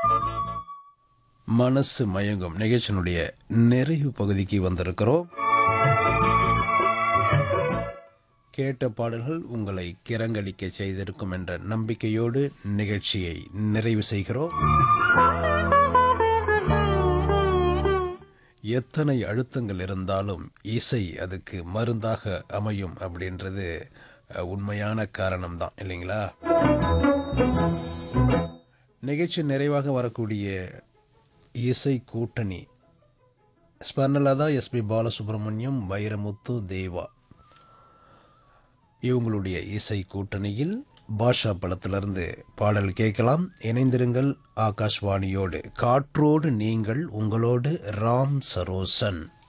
மனசு மயங்கும் நிகழ்ச்சியினுடைய நிறைவு பகுதிக்கு வந்திருக்கிறோம் கேட்ட பாடல்கள் உங்களை கிறங்கடிக்க செய்திருக்கும் என்ற நம்பிக்கையோடு நிகழ்ச்சியை நிறைவு செய்கிறோம் எத்தனை அழுத்தங்கள் இருந்தாலும் இசை அதுக்கு மருந்தாக அமையும் அப்படின்றது அஹ், உண்மையான காரணம்தான் இல்லைங்களா நிகழ்ச்சி நிறைவாக வரக்கூடிய இசை கூட்டணி ஸ்பர்ணலதா எஸ்பி பாலசுப்ரமணியம் வைரமுத்து தேவா இவங்களுடைய இசை கூட்டணியில் பாஷா படத்திலிருந்து பாடல் கேட்கலாம் இணைந்திருங்கள் ஆகாஷ்வாணியோடு காற்றோடு நீங்கள் உங்களோடு ராம் சரோசன்